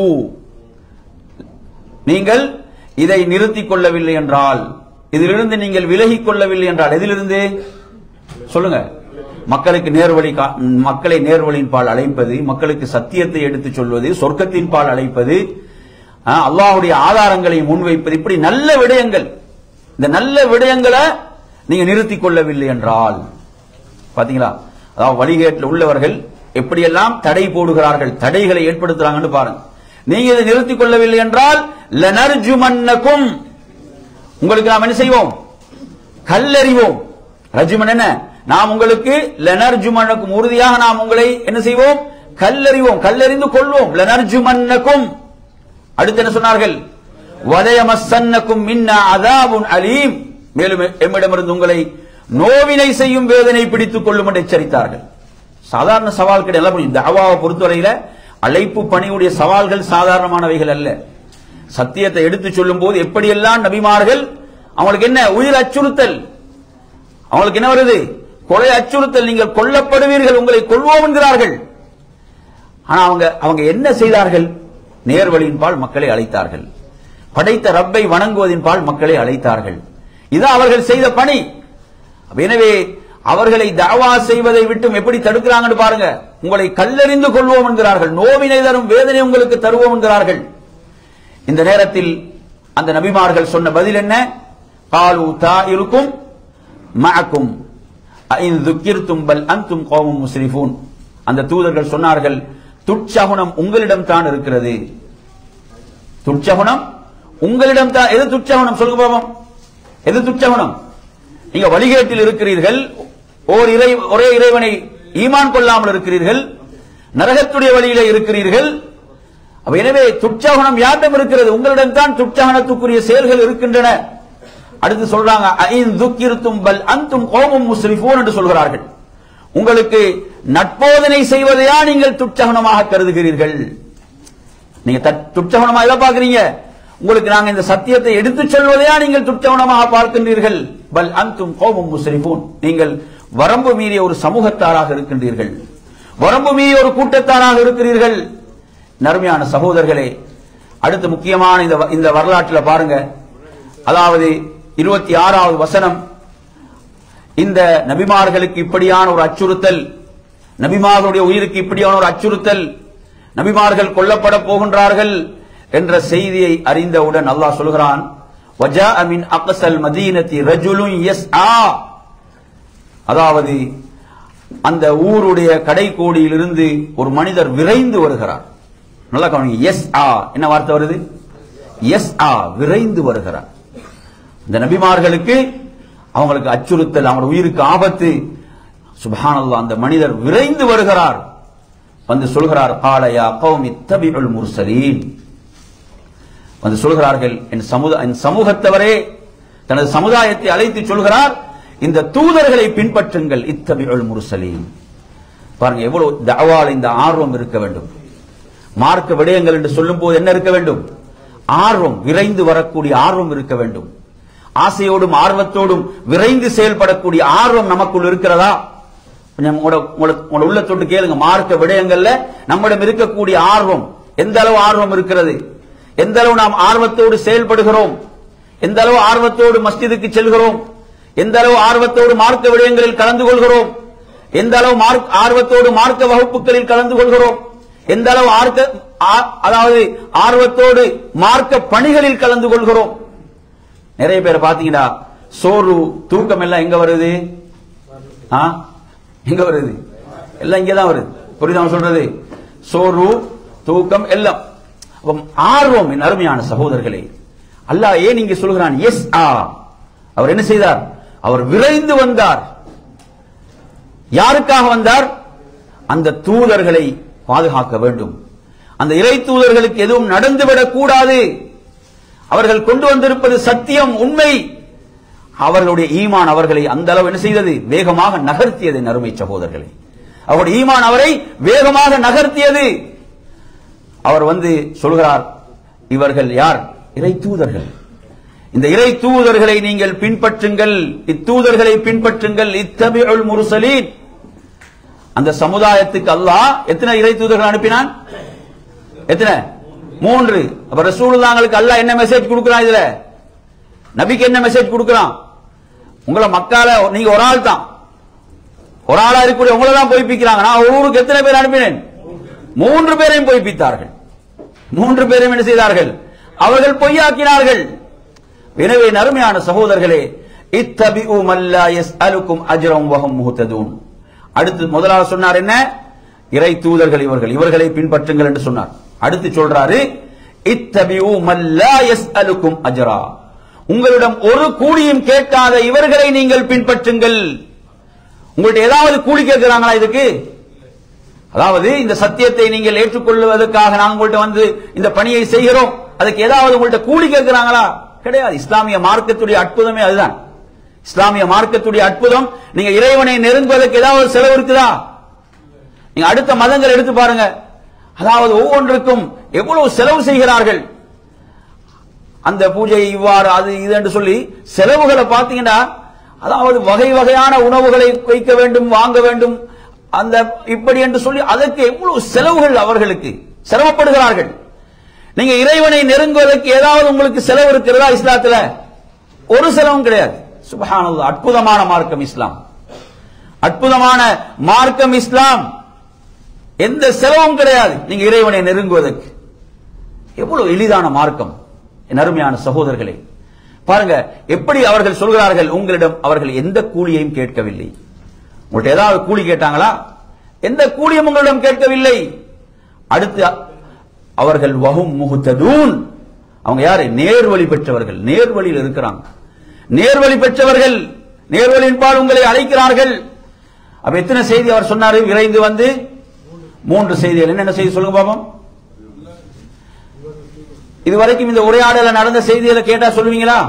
S2: நீங்கள் இதை நிறுத்திக் கொள்ளவில்லை என்றால் இதிலிருந்து நீங்கள் விலகிக் கொள்ளவில்லை என்றால் எதிலிருந்து சொல்லுங்க மக்களுக்கு நேர்வழி கா- மக்களை நேர்வழியின் பால் அழைப்பது மக்களுக்கு சத்தியத்தை எடுத்துச் சொல்வது சொர்க்கத்தின் பால் அழைப்பது ஆ, அல்லாஹ்வுடைய ஆதாரங்களை முன்வைப்பது இப்படி நல்ல விடயங்கள் இந்த நல்ல விடயங்களை நீங்க நிறுத்திக் கொள்ளவில்லை என்றால் பாத்தீங்களா அதாவது வழிகேட்டில் உள்ளவர்கள் எப்படியெல்லாம் தடை போடுகிறார்கள் தடைகளை ஏற்படுத்துறாங்கன்னு பாருங்க நீங்க இதை நிறுத்திக் கொள்ளவில்லை என்றால் லனர்ஜுமன்னக்கும் உங்களுக்கு நாம் என்ன செய்வோம் கல்லறிவோம் ரஜுமன் என்ன நாம் உங்களுக்கு லனர்ஜுமன்னக்கும் உறுதியாக நாம் உங்களை என்ன செய்வோம் கல்லறிவோம் கல்லறிந்து கொள்வோம் லனர்ஜுமன்னக்கும் அடுத்து என்ன சொன்னார்கள் வலயமசன்னக்கும் மின்னா அதாபுன் அலீம் மேலும் எம்மிடமிருந்து உங்களை நோவினை செய்யும் வேதனை பிடித்துக் கொள்ளும் என்று எச்சரித்தார்கள் சாதாரண சவால் கிடையாது நல்லா புரியும். தஅவாவை பொறுத்தவரையில அழைப்பு பணியுடைய சவால்கள் சாதாரணமானவைகள் அல்ல சத்தியத்தை எடுத்து சொல்லும் போது எப்படியெல்லாம் நபிமார்கள் அவங்களுக்கு என்ன உயிர் அச்சுறுத்தல் அவங்களுக்கு என்ன வருது கொலை அச்சுறுத்தல் நீங்கள் கொல்லப்படுவீர்கள் உங்களை கொள்வோம் என்கிறார்கள் ஆனா அவங்க அவங்க என்ன செய்தார்கள் நேர்வழியின் பால் மக்களை அழைத்தார்கள் படைத்த ரப்பை வணங்குவதின் பால் மக்களை அழைத்தார்கள் இது அவர்கள் செய்த பணி அப்ப எனவே அவர்களை தாவா செய்வதை விட்டும் எப்படி தடுக்கிறாங்கன்னு பாருங்க உங்களை கல்லறிந்து கொள்வோம் என்கிறார்கள் நோவினை தரும் வேதனை உங்களுக்கு தருவோம் என்கிறார்கள் இந்த நேரத்தில் அந்த நபிமார்கள் சொன்ன பதில் என்ன காலு தாயிருக்கும் மஅக்கும் ஐன் துக்கிர்த்தும் பல் அன்தும் கோமும் முஸ்ரிஃபூன் அந்த தூதர்கள் சொன்னார்கள் துட்சகுணம் உங்களிடம் தான் இருக்கிறது துட்சகுணம் உங்களிடம் தான் எது துட்சகுணம் சொல்லுங்க பாப்போம் எது துட்சகுணம் நீங்க வழிகேட்டில் இருக்கிறீர்கள் ஓர் இறை ஒரே இறைவனை ஈமான் கொள்ளாமல் இருக்கிறீர்கள் நரகத்துடைய வழியிலே இருக்கிறீர்கள் அப்ப எனவே துட்சகுணம் யாரிடம் இருக்கிறது உங்களிடம் தான் துட்சகுணத்துக்குரிய செயல்கள் இருக்கின்றன அடுத்து சொல்றாங்க ஐன் துக்கிருத்தும் பல் அந்தும் கோமும் முஸ்ரிஃபூன் என்று சொல்கிறார்கள் உங்களுக்கு நட்போதனை செய்வதையா நீங்கள் துட்சகுணமாக கருதுகிறீர்கள் நீங்க தட்- துட்சகுணமா எதை பார்க்கறீங்க உங்களுக்கு நாங்க இந்த சத்தியத்தை எடுத்துச் சொல்வதையா நீங்கள் துட்சகுணமாக பார்க்கின்றீர்கள் பல் அந்தும் கோமும் முஸ்ரிஃபூன் நீங்கள் வரம்பு மீறிய ஒரு சமூகத்தாராக இருக்கின்றீர்கள் வரம்பு மீறிய ஒரு கூட்டத்தாராக இருக்கிறீர்கள் நறுமையான சகோதரர்களே அடுத்து முக்கியமான இந்த வ- இந்த வரலாற்றில் பாருங்க அதாவது இருபத்தி ஆறாவது வசனம் இந்த நபிமார்களுக்கு இப்படியான ஒரு அச்சுறுத்தல் நபிமார்களுடைய உயிருக்கு இப்படியான ஒரு அச்சுறுத்தல் நபிமார்கள் கொல்லப்பட போகின்றார்கள் என்ற செய்தியை அறிந்தவுடன் அல்லாஹ் சொல்கிறான் வஜாஅ மின் அக்ஸல் மதீனத்தி ரஜுலுன் யஸ்ஆ அதாவது அந்த ஊருடைய கடைக்கோடியிலிருந்து ஒரு மனிதர் விரைந்து வருகிறார் நல்லா கவனிங்க எஸ் ஆ என்ன வார்த்தை வருது எஸ் ஆ விரைந்து வருகிறார் இந்த நபிமார்களுக்கு அவங்களுக்கு அச்சுறுத்தல் அவங்களோட உயிருக்கு ஆபத்து சுபஹானல்லாஹ் அந்த மனிதர் விரைந்து வருகிறார் வந்து சொல்கிறார் காலையா கௌமி தபிஉல் முர்சலீன் வந்து சொல்கிறார்கள் என் சமுதாய என் சமூகத்தவரே தனது சமுதாயத்தை அழைத்து சொல்கிறார் இந்த தூதர்களை பின்பற்றுங்கள் இத்தபிஉல் முர்சலீன் பாருங்க எவ்வளவு தவால் இந்த ஆர்வம் இருக்க வேண்டும் மார்க்க விடயங்கள் என்று சொல்லும் போது என்ன இருக்க வேண்டும் ஆர்வம் விரைந்து வரக்கூடிய ஆர்வம் இருக்க வேண்டும் ஆசையோடும் ஆர்வத்தோடும் விரைந்து செயல்படக்கூடிய ஆர்வம் நமக்குள் இருக்கிறதா கொஞ்சம் உங்களோட உங்களோட- உங்களோட உள்ளத்தொட்டு கேளுங்க மார்க்க விடயங்கள்ல நம்மிடம் இருக்கக்கூடிய ஆர்வம் எந்த அளவு ஆர்வம் இருக்கிறது எந்த அளவு நாம் ஆர்வத்தோடு செயல்படுகிறோம் எந்த அளவு ஆர்வத்தோடு மஸ்ஜிதுக்கு செல்கிறோம் எந்த அளவு ஆர்வத்தோடு மார்க்க விடயங்களில் கலந்து கொள்கிறோம் எந்த அளவு மார்க் ஆர்வத்தோடு மார்க்க வகுப்புகளில் கலந்து கொள்கிறோம் எந்த அளவு ஆர்க்க ஆ- அதாவது ஆர்வத்தோடு மார்க்க பணிகளில் கலந்து கொள்கிறோம் நிறைய பேர் பாத்தீங்கன்னா சோறு தூக்கம் எல்லாம் எங்க வருது ஆ? எங்க வருது எல்லாம் இங்க தான் வருது புரியுதா நான் சொல்றது சோறு தூக்கம் எல்லாம் அப்ப ஆர்வம் என் அருமையான சகோதரர்களே அல்லாஹ் ஏன் இங்க சொல்கிறான் எஸ் ஆ அவர் என்ன செய்தார் அவர் விரைந்து வந்தார் யாருக்காக வந்தார் அந்த தூதர்களை பாதுகாக்க வேண்டும் அந்த இறை தூதர்களுக்கு எதுவும் நடந்துவிடக் கூடாது அவர்கள் கொண்டு வந்திருப்பது சத்தியம் உண்மை அவர்களுடைய ஈமான் அவர்களை அந்த அளவு என்ன செய்தது வேகமாக நகர்த்தியது என் அருமை சகோதரர்களே அவருடைய ஈமான் அவரை வேகமாக நகர்த்தியது அவர் வந்து சொல்கிறார் இவர்கள் யார் இறை தூதர்கள் இந்த இறை தூதர்களை நீங்கள் பின்பற்றுங்கள் இத்தூதர்களை பின்பற்றுங்கள் இத்தபிஉல் முர்சலீன் அந்த சமுதாயத்துக்கு அல்லாஹ் எத்தனை இறை தூதர்கள் அனுப்பினான் எத்தனை மூன்று அப்ப ரசூலுல்லாங்களுக்கு அல்லாஹ் என்ன மெசேஜ் கொடுக்கிறான் இதுல நபிக்கு என்ன மெசேஜ் கொடுக்கிறான் உங்களை மக்கால நீங்க ஒரு ஆள் தான் ஒரு ஆளா இருக்கக்கூடிய உங்களை தான் பொய்ப்பிக்கிறாங்க நான் ஒரு ஊருக்கு எத்தனை பேர் அனுப்பினேன் மூன்று பேரையும் பொய்ப்பித்தார்கள் மூன்று பேரையும் என்ன செய்தார்கள் அவர்கள் பொய்யாக்கினார்கள் எனவே நறுமையான சகோதரர்களே இத்தபிஉ மல்லா யஸ்அலுக்கும் அஜ்ரம் வஹும் முஹ்ததூன் அடுத்து முதலாவது சொன்னார் என்ன இறை தூதர்கள் இவர்கள் இவர்களை பின்பற்றுங்கள் என்று சொன்னார் அடுத்து சொல்றாரு இத்தபிஉ மல்லா யஸ்அலுக்கும் அஜ்ரா உங்களிடம் ஒரு கூலியும் கேட்காத இவர்களை நீங்கள் பின்பற்றுங்கள் உங்கள்ட்ட ஏதாவது கூலி கேட்கிறாங்களா இதுக்கு அதாவது இந்த சத்தியத்தை நீங்கள் ஏற்றுக்கொள்வதற்காக நாங்கள் உங்கள்ட்ட வந்து இந்த பணியை செய்கிறோம் அதுக்கு ஏதாவது உங்கள்ட்ட கூலி கேட்கிறாங்களா கிடையாது இஸ்லாமிய மார்க்கத்துடைய அற்புதமே அதுதான் இஸ்லாமிய மார்க்கத்துடைய அற்புதம் நீங்க இறைவனை நெருங்குவதற்கு ஏதாவது செலவு இருக்குதா நீங்க அடுத்த மதங்கள் எடுத்து பாருங்க அதாவது ஒவ்வொன்றுக்கும் எவ்வளவு செலவு செய்கிறார்கள் அந்த பூஜை இவ்வாறு அது இது என்று சொல்லி செலவுகளை பார்த்தீங்கன்னா அதாவது வகை வகையான உணவுகளை வைக்க வேண்டும் வாங்க வேண்டும் அந்த இப்படி என்று சொல்லி அதற்கு எவ்வளவு செலவுகள் அவர்களுக்கு சிரமப்படுகிறார்கள் நீங்க இறைவனை நெருங்குவதற்கு ஏதாவது உங்களுக்கு செலவு இருக்கிறதா இஸ்லாத்துல ஒரு செலவும் கிடையாது சுபஹானல்லாஹ் அற்புதமான மார்க்கம் இஸ்லாம் அற்புதமான மார்க்கம் இஸ்லாம் எந்த செலவும் கிடையாது நீங்க இறைவனை நெருங்குவதற்கு எவ்வளவு எளிதான மார்க்கம் என் அருமையான சகோதரர்களே பாருங்க எப்படி அவர்கள் சொல்கிறார்கள் உங்களிடம் அவர்கள் எந்த கூலியையும் கேட்கவில்லை உங்கள்ட்ட ஏதாவது கூலி கேட்டாங்களா எந்த கூலியும் உங்களிடம் கேட்கவில்லை அடுத்து அவர்கள் வஹும் முகுத்ததூன் அவங்க யாரு நேர்வழி பெற்றவர்கள் நேர்வழியில் இருக்கிறாங்க நேர்வழி பெற்றவர்கள் நேர்வழியின்பால் உங்களை அழைக்கிறார்கள் அப்ப எத்தனை செய்தி அவர் சொன்னாரு விரைந்து வந்து மூன்று செய்திகள் என்னென்ன செய்தி சொல்லுங்க பாப்போம் இதுவரைக்கும் இந்த உரையாடல நடந்த செய்திகளை கேட்டா சொல்லுவீங்களா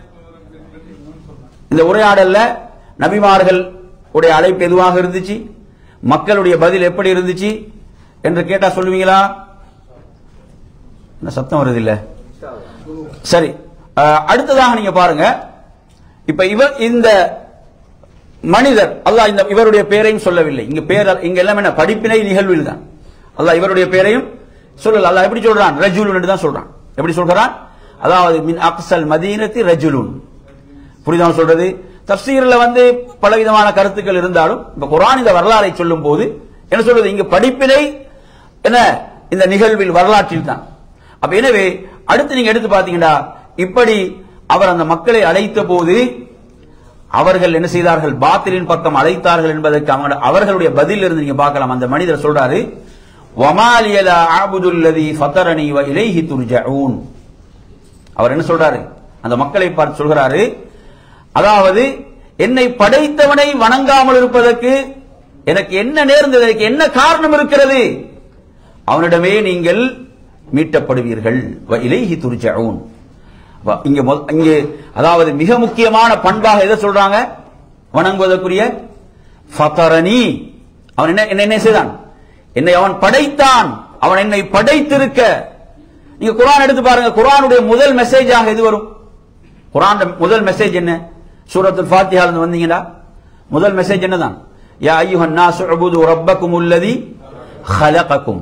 S2: இந்த உரையாடல்ல நபிமார்கள் உடைய அழைப்பு எதுவாக இருந்துச்சு மக்களுடைய பதில் எப்படி இருந்துச்சு என்று கேட்டா சொல்லுவீங்களா என்ன சத்தம் வருது இல்ல சரி அஹ், அடுத்ததாக நீங்க பாருங்க இப்ப இவர் இந்த மனிதர் அல்லாஹ் இந்த இவருடைய பெயரையும் சொல்லவில்லை இங்க பேர் இங்க எல்லாம் என்ன படிப்பினை நிகழ்வில் தான் அல்லாஹ் இவருடைய பெயரையும் சொல்லல அல்லாஹ் எப்படி சொல்றான் ரஜுலுன் என்று தான் சொல்றான் எப்படி சொல்றான் அதாவது மின் அக்சல் மதீனத்தி ரஜுலுன் புரியுதா சொல்றது தப்சீர்ல வந்து பலவிதமான கருத்துக்கள் இருந்தாலும் இப்ப குர்ஆன் இந்த வரலாறை சொல்லும் போது என்ன சொல்றது இங்க படிப்பினை என்ன இந்த நிகழ்வில் வரலாற்றில் தான் அப்ப எனவே அடுத்து நீங்க எடுத்து பாத்தீங்கன்னா இப்படி அவர் அந்த மக்களை அழைத்த போது அவர்கள் என்ன செய்தார்கள் பாத்திலின் பக்கம் அழைத்தார்கள் என்பதற்கு அவங்க அவர்களுடைய பதில் இருந்து நீங்க பார்க்கலாம் அந்த மனிதர் சொல்றாரு வமாலியல ஆபுதுல்லதி ஃபதரனி வ இலைஹி துர்ஜஊன் அவர் என்ன சொல்றாரு அந்த மக்களை பார்த்து சொல்கிறாரு அதாவது என்னை படைத்தவனை வணங்காமல் இருப்பதற்கு எனக்கு என்ன நேர்ந்தது எனக்கு என்ன காரணம் இருக்கிறது அவனிடமே நீங்கள் மீட்டப்படுவீர்கள் வ இலைஹி துர்ஜஊன் வ- இங்க மொத- இங்கே அதாவது மிக முக்கியமான பண்பாக எதை சொல்றாங்க வணங்குவதற்குரிய ஃபதரனி அவன் என்ன என்ன என்ன செய்தான் என்னை அவன் படைத்தான் அவன் என்னை படைத்திருக்க நீங்க குர்ஆன் எடுத்து பாருங்க குர்ஆனுடைய முதல் மெசேஜாக எது வரும் குர்ஆன் முதல் மெசேஜ் என்ன சூரத்துல் ஃபாத்திஹால இருந்து வந்தீங்களா முதல் மெசேஜ் என்னதான் யா அய்யுஹன் நாசு உபுது ரப்பக்கும் அல்லதி خلقكم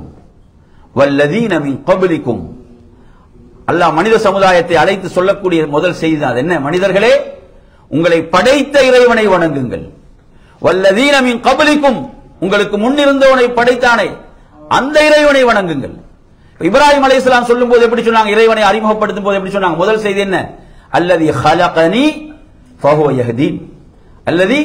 S2: والذين من قبلكم அல்லாஹ் மனித சமுதாயத்தை அழைத்து சொல்லக்கூடிய முதல் செய்தி தான் அது என்ன மனிதர்களே உங்களை படைத்த இறைவனை வணங்குங்கள் வல்லதீன மின் கபலிக்கும் உங்களுக்கு முன்னிருந்தவனை படைத்தானே அந்த இறைவனை வணங்குங்கள் இப்ராஹிம் அலைஹிஸ்ஸலாம் சொல்லும் போது எப்படி சொன்னாங்க இறைவனை அறிமுகப்படுத்தும் போது எப்படி சொன்னாங்க முதல் செய்தி என்ன அல்லதி ஹலகனி ஃபஹுவ யஹ்தீன் அல்லதி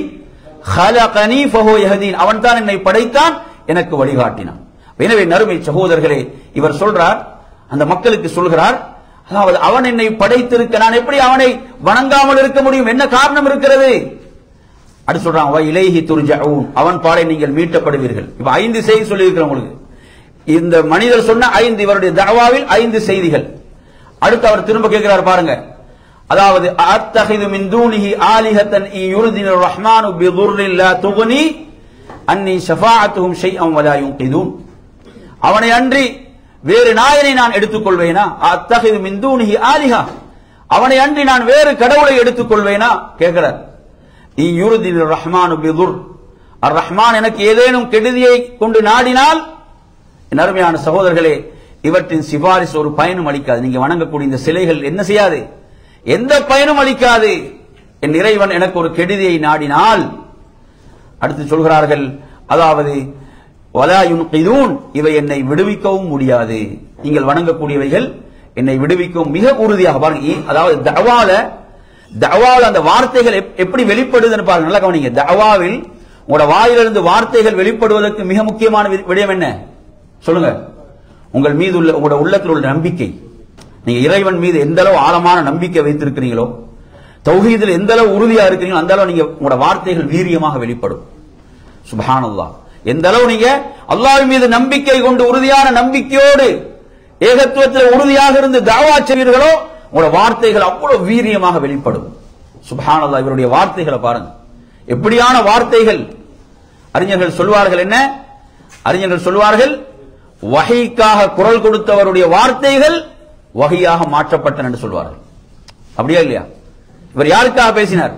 S2: ஹலகனி ஃபஹுவ யஹ்தீன் அவன் தான் என்னை படைத்தான் எனக்கு வழிகாட்டினான் எனவே நறுமை சகோதரர்களே இவர் சொல்றார் அந்த மக்களுக்கு சொல்கிறார் அதாவது அவன் என்னை படைத்திருக்க நான் எப்படி அவனை வணங்காமல் இருக்க முடியும் என்ன காரணம் இருக்கிறது அடுத்து சொல்றான் "வ இலைஹி துர்ஜஊன் அவன் பாடை நீங்கள் மீட்டப்படுவீர்கள் இப்ப ஐந்து செய்தி சொல்லியிருக்கிறேன் உங்களுக்கு இந்த மனிதர் சொன்ன ஐந்து இவருடைய தவாவில் ஐந்து செய்திகள் அடுத்து அவர் திரும்ப கேட்கிறார் பாருங்க அதாவது அத்தஹிது மின் தூனிஹி ஆலிஹத்தன் இ யுர்தின ரஹ்மானு பிதுர்ரின் லா துக்னி அன்னி ஷஃபாஅத்துஹும் ஷைஅன் வலா யுன்கிதூன் அவனை அன்றி வேறு நாயனை நான் எடுத்துக்கொள்வேனா அத்தகைது மிந்தூனிஹி ஆலிஹா அவனை அன்றி நான் வேறு கடவுளை எடுத்துக்கொள்வேனா கேட்கிறார் இயுருதில் ரஹ்மானு பிதுர் அர் ரஹ்மான் எனக்கு ஏதேனும் கெடுதியை கொண்டு நாடினால் என் அருமையான சகோதரர்களே இவற்றின் சிபாரிசு ஒரு பயனும் அளிக்காது நீங்க வணங்கக்கூடிய இந்த சிலைகள் என்ன செய்யாது எந்த பயனும் அளிக்காது என் இறைவன் எனக்கு ஒரு கெடுதியை நாடினால் அடுத்து சொல்கிறார்கள் அதாவது வலா யுன்கிதூன் இவை என்னை விடுவிக்கவும் முடியாது நீங்கள் வணங்கக்கூடியவைகள் என்னை விடுவிக்கவும் மிக உறுதியாக பாருங்க இ- அதாவது தவால தவால அந்த வார்த்தைகள் எப்- எப்படி வெளிப்படுதுன்னு பாருங்க நல்லா கவனிங்க தவாவில் உங்களோட வாயிலிருந்து வார்த்தைகள் வெளிப்படுவதற்கு மிக முக்கியமான வி- விடயம் என்ன சொல்லுங்க உங்கள் மீது உள்ள உங்களோட உள்ளத்தில் உள்ள நம்பிக்கை நீங்க இறைவன் மீது எந்த அளவு ஆழமான நம்பிக்கை வைத்திருக்கிறீங்களோ தௌஹீதில் எந்த அளவு உறுதியா இருக்கிறீங்களோ அந்த அளவு நீங்க உங்களோட வார்த்தைகள் வீரியமாக வெளிப்படும் சுபஹானல்லாஹ் எந்த அளவு நீங்க அல்லாஹ்வின் மீது நம்பிக்கை கொண்டு உறுதியான நம்பிக்கையோடு ஏகத்துவத்தில் உறுதியாக இருந்து தாவா செய்வீர்களோ உங்களோட வார்த்தைகள் அவ்வளவு வீரியமாக வெளிப்படும் சுபஹானல்லாஹ் இவருடைய வார்த்தைகளை பாருங்க எப்படியான வார்த்தைகள் அறிஞர்கள் சொல்வார்கள் என்ன அறிஞர்கள் சொல்வார்கள் வகைக்காக குரல் கொடுத்தவருடைய வார்த்தைகள் வகையாக மாற்றப்பட்டன என்று சொல்வார்கள் அப்படியா இல்லையா இவர் யாருக்காக பேசினார்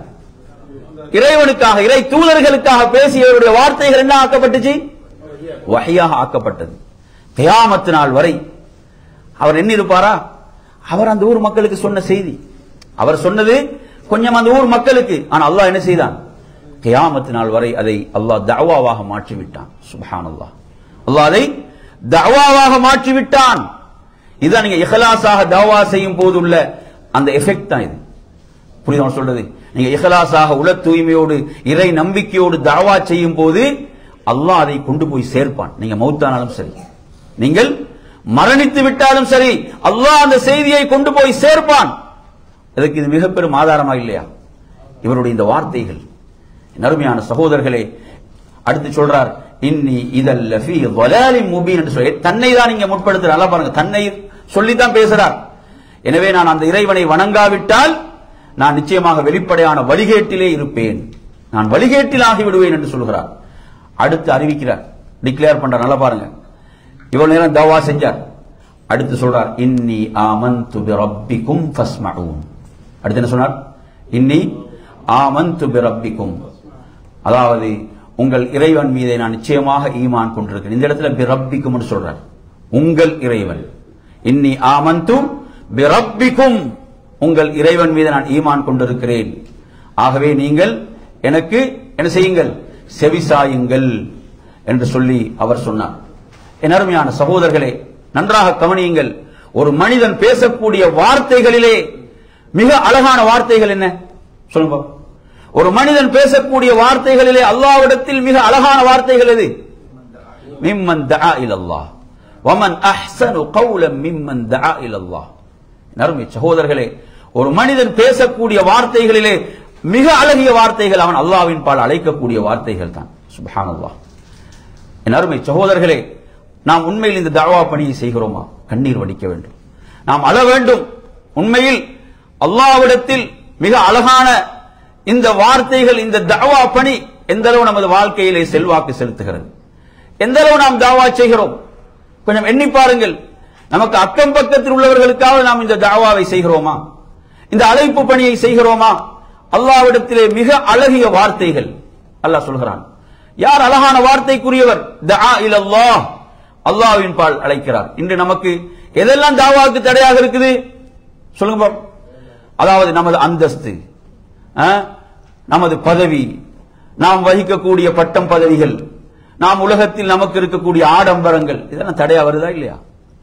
S2: இறைவனுக்காக இறை தூதர்களுக்காக பேசியவருடைய வார்த்தைகள் என்ன ஆக்கப்பட்டுச்சு வகையாக ஆக்கப்பட்டது கியாமத்து நாள் வரை அவர் என்ன இருப்பாரா அவர் அந்த ஊர் மக்களுக்கு சொன்ன செய்தி அவர் சொன்னது கொஞ்சம் அந்த ஊர் மக்களுக்கு ஆனா அல்லாஹ் என்ன செய்தான் கியாமத்து நாள் வரை அதை அல்லாஹ் தஅவாவாக மாற்றி விட்டான் சுப்ஹானல்லாஹ் அல்லாஹ் அதை தஅவாவாக மாற்றி விட்டான் இதான் நீங்க இஹ்லாஸாக தவா செய்யும் போது உள்ள அந்த எஃபெக்ட் தான் இது புரியுதா நான் சொல்றது நீங்க இஹ்லாஸாக உள தூய்மையோடு இறை நம்பிக்கையோடு தவா செய்யும் போது அல்லாஹ் அதை கொண்டு போய் சேர்ப்பான் நீங்க மௌத்தானாலும் சரி நீங்கள் மரணித்து விட்டாலும் சரி அல்லாஹ் அந்த செய்தியை கொண்டு போய் சேர்ப்பான் இதற்கு இது மிக பெரும் ஆதாரமா இல்லையா இவருடைய இந்த வார்த்தைகள் என் அருமையான சகோதரர்களே அடுத்து சொல்றார் இன்னி இதல் லஃபி வலாலி முபீன் என்று சொல்லி தன்னை தான் இங்க முற்படுத்த நல்லா பாருங்க தன்னை சொல்லித்தான் பேசுறார் எனவே நான் அந்த இறைவனை வணங்காவிட்டால் நான் நிச்சயமாக வெளிப்படையான வழிகேட்டிலே இருப்பேன் நான் வழிகேட்டில் ஆகி விடுவேன் என்று சொல்கிறார் அடுத்து அறிவிக்கிறார் டிக்ளேர் பண்றார் நல்லா பாருங்க இவ்வளவு நேரம் தவா செஞ்சார் அடுத்து சொல்றார் இன்னி ஆமன்து பிரப்பிக்கும் ஃபஸ்மஊன் அடுத்து என்ன சொன்னார் இன்னி ஆமன்து பிரப்பிக்கும் அதாவது உங்கள் இறைவன் மீதை நான் நிச்சயமாக ஈமான் கொண்டிருக்கிறேன் இந்த இடத்துல பிரப்பிக்கும் என்று சொல்றார் உங்கள் இறைவன் இன்னி ஆமன்து பிரப்பிக்கும் உங்கள் இறைவன் மீது நான் ஈமான் கொண்டிருக்கிறேன் ஆகவே நீங்கள் எனக்கு என்ன செய்யுங்கள் செவிசாயுங்கள் என்று சொல்லி அவர் சொன்னார் என் அருமையான சகோதரர்களே நன்றாக கவனியுங்கள் ஒரு மனிதன் பேசக்கூடிய வார்த்தைகளிலே மிக அழகான வார்த்தைகள் என்ன சொல்லுங்க பாப்போம். ஒரு மனிதன் பேசக்கூடிய வார்த்தைகளிலே அல்லாஹ்விடத்தில் மிக அழகான வார்த்தைகள் எது மிம்மன் தஆ இலல்லாஹ் வமன் அஹ்ஸனு கௌலம் மிம்மன் தஆ இலல்லாஹ் நறுமை சகோதரர்களே ஒரு மனிதன் பேசக்கூடிய வார்த்தைகளிலே மிக அழகிய வார்த்தைகள் அவன் அல்லாஹ்வின் பால் அழைக்கக்கூடிய வார்த்தைகள் தான் சுப்ஹானல்லாஹ் என் அருமை சகோதரர்களே நாம் உண்மையில் இந்த தஅவா பணியை செய்கிறோமா கண்ணீர் வடிக்க வேண்டும் நாம் அழ வேண்டும் உண்மையில் அல்லாஹ்விடத்தில் மிக அழகான இந்த வார்த்தைகள் இந்த தஅவா பணி எந்த அளவு நமது வாழ்க்கையிலே செல்வாக்கு செலுத்துகிறது எந்த அளவு நாம் தாவா செய்கிறோம் கொஞ்சம் எண்ணி பாருங்கள் நமக்கு அக்கம் பக்கத்தில் உள்ளவர்களுக்காக நாம் இந்த தாவாவை செய்கிறோமா இந்த அழைப்பு பணியை செய்கிறோமா அல்லாஹ்விடத்திலே மிக அழகிய வார்த்தைகள் அல்லாஹ் சொல்கிறான் யார் அழகான வார்த்தைக்குரியவர் தஆ இலல்லாஹ் அல்லாஹ்வின் பால் அழைக்கிறார் இன்று நமக்கு எதெல்லாம் தாவாவுக்கு தடையாக இருக்குது சொல்லுங்க பாப்போம். அதாவது நமது அந்தஸ்து ஆ? நமது பதவி நாம் வகிக்கக்கூடிய பட்டம் பதவிகள் நாம் உலகத்தில் நமக்கு இருக்கக்கூடிய ஆடம்பரங்கள் இதெல்லாம் தடையா வருதா இல்லையா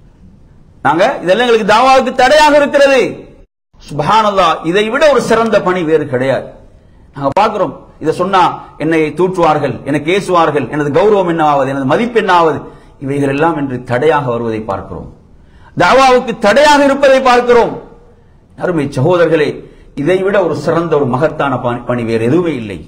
S2: நாங்க இதெல்லாம் எங்களுக்கு தாவாவுக்கு தடையாக இருக்கிறது சுபஹானல்லாஹ் இதை விட ஒரு சிறந்த பணி வேறு கிடையாது நாங்க பார்க்கிறோம் இதை சொன்னா என்னை தூற்றுவார்கள் எனக்கு ஏசுவார்கள் எனது கௌரவம் என்னவாவது எனது மதிப்பு என்னவாவது இவைகள் எல்லாம் இன்று தடையாக வருவதை பார்க்கிறோம் தாவாவுக்கு தடையாக இருப்பதை பார்க்கிறோம் அருமை சகோதரர்களே இதை விட ஒரு சிறந்த ஒரு மகத்தான பணி- பணி வேறு எதுவுமே இல்லை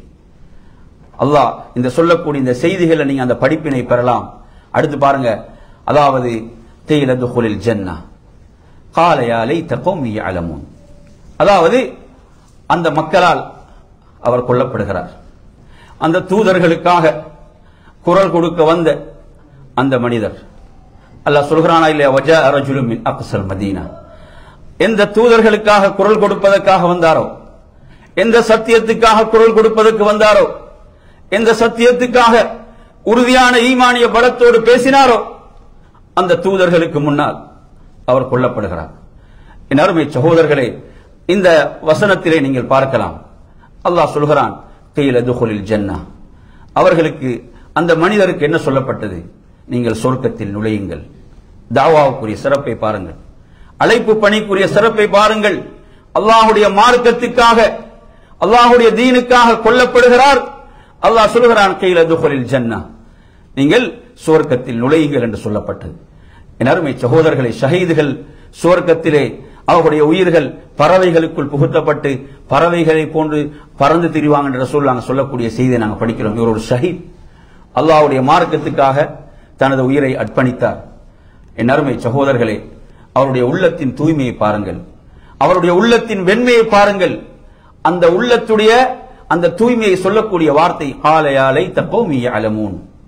S2: அல்லாஹ் இந்த சொல்லக்கூடிய இந்த செய்திகளை நீங்க அந்த படிப்பினை பெறலாம் அடுத்து பாருங்க அதாவது தேயில துகுலில் ஜன்னா காலையாலை தகோமி அலமுன் அதாவது அந்த மக்களால் அவர் கொல்லப்படுகிறார் அந்த தூதர்களுக்காக குரல் கொடுக்க வந்த அந்த மனிதர் அல்லாஹ் சொல்கிறானா இல்லையா வஜா ரஜுலு மின் அக்ஸல் மதீனா எந்த தூதர்களுக்காக குரல் கொடுப்பதற்காக வந்தாரோ எந்த சத்தியத்துக்காக குரல் கொடுப்பதற்கு வந்தாரோ எந்த சத்தியத்துக்காக உறுதியான ஈமானிய பலத்தோடு பேசினாரோ அந்த தூதர்களுக்கு முன்னால் அவர் கொல்லப்படுகிறார் என் அருமை சகோதரர்களே இந்த வசனத்திலே நீங்கள் பார்க்கலாம் அல்லாஹ் சொல்கிறான் கையில துகுலில் ஜன்னா அவர்களுக்கு அந்த மனிதருக்கு என்ன சொல்லப்பட்டது நீங்கள் சொர்க்கத்தில் நுழையுங்கள் தாவாவுக்குரிய சிறப்பை பாருங்கள் அழைப்பு பணிக்குரிய சிறப்பை பாருங்கள் அல்லாஹுடைய மார்க்கத்துக்காக அல்லாஹுடைய தீனுக்காக கொல்லப்படுகிறார் அல்லாஹ் சொல்கிறான் கையில துகுலில் ஜன்னா நீங்கள் சுவர்க்கத்தில் நுழையுங்கள் என்று சொல்லப்பட்டது என் அருமை சகோதரர்களை ஷஹீதுகள் சுவர்க்கத்திலே அவர்களுடைய உயிர்கள் பறவைகளுக்குள் புகுத்தப்பட்டு பறவைகளை போன்று பறந்து திரிவாங்க என்ற சொல்லாங்க சொல்லக்கூடிய செய்தியை நாங்கள் படிக்கிறோம் இவர் ஒரு ஷஹீத் அல்லாஹ்வுடைய மார்க்கத்துக்காக தனது உயிரை அர்ப்பணித்தார் என் அருமை சகோதரர்களே அவருடைய உள்ளத்தின் தூய்மையை பாருங்கள் அவருடைய உள்ளத்தின் வெண்மையை பாருங்கள் அந்த உள்ளத்துடைய அந்த தூய்மையை சொல்லக்கூடிய வார்த்தை ஆலையாலை தப்போமி அலமூன்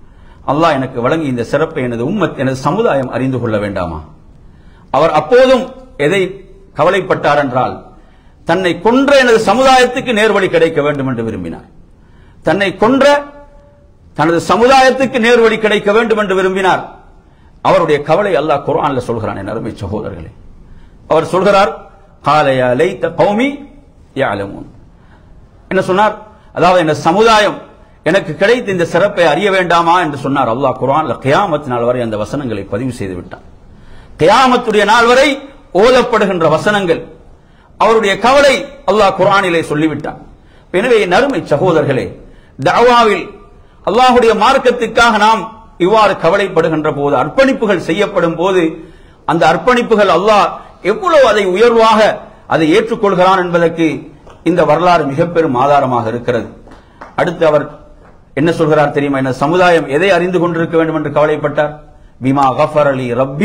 S2: அல்லாஹ் எனக்கு வழங்கி இந்த சிறப்பை எனது உம்மத் எனது சமுதாயம் அறிந்து கொள்ள வேண்டாமா அவர் அப்போதும் எதை கவலைப்பட்டார் என்றால் தன்னை கொன்ற எனது சமுதாயத்துக்கு நேர்வழி கிடைக்க வேண்டும் என்று விரும்பினார் தன்னை கொன்ற தனது சமுதாயத்துக்கு நேர்வழி கிடைக்க வேண்டும் என்று விரும்பினார் அவருடைய கவலை அல்லாஹ் குர்ஆன்ல சொல்கிறான் என் அருமை சகோதரர்களே அவர் சொல்கிறார் காலையா லைத்த கௌமி யாலமூன் என்ன சொன்னார் அதாவது இந்த சமுதாயம் எனக்கு கிடைத்த இந்த சிறப்பை அறிய வேண்டாமா என்று சொன்னார் அல்லாஹ் குர்ஆன்ல கியாமத் நாள் வரை அந்த வசனங்களை பதிவு செய்து விட்டான் கியாமத்துடைய நாள் வரை ஓதப்படுகின்ற வசனங்கள் அவருடைய கவலை அல்லாஹ் குர்ஆனிலே சொல்லிவிட்டான் எனவே என் அருமை சகோதரர்களே தஅவாவில் அல்லாஹ்வுடைய மார்க்கத்துக்காக நாம் இவ்வாறு கவலைப்படுகின்ற போது அர்ப்பணிப்புகள் செய்யப்படும் போது அந்த அர்ப்பணிப்புகள் அல்லாஹ் எவ்வளவு அதை உயர்வாக அதை ஏற்றுக்கொள்கிறான் என்பதற்கு இந்த வரலாறு மிக பெரும் ஆதாரமாக இருக்கிறது அடுத்து அவர் என்ன சொல்கிறார் தெரியுமா என்ன சமுதாயம் எதை அறிந்து கொண்டிருக்க வேண்டும் என்று கவலைப்பட்டார் பிமா கஃபர் அலி ரப்பி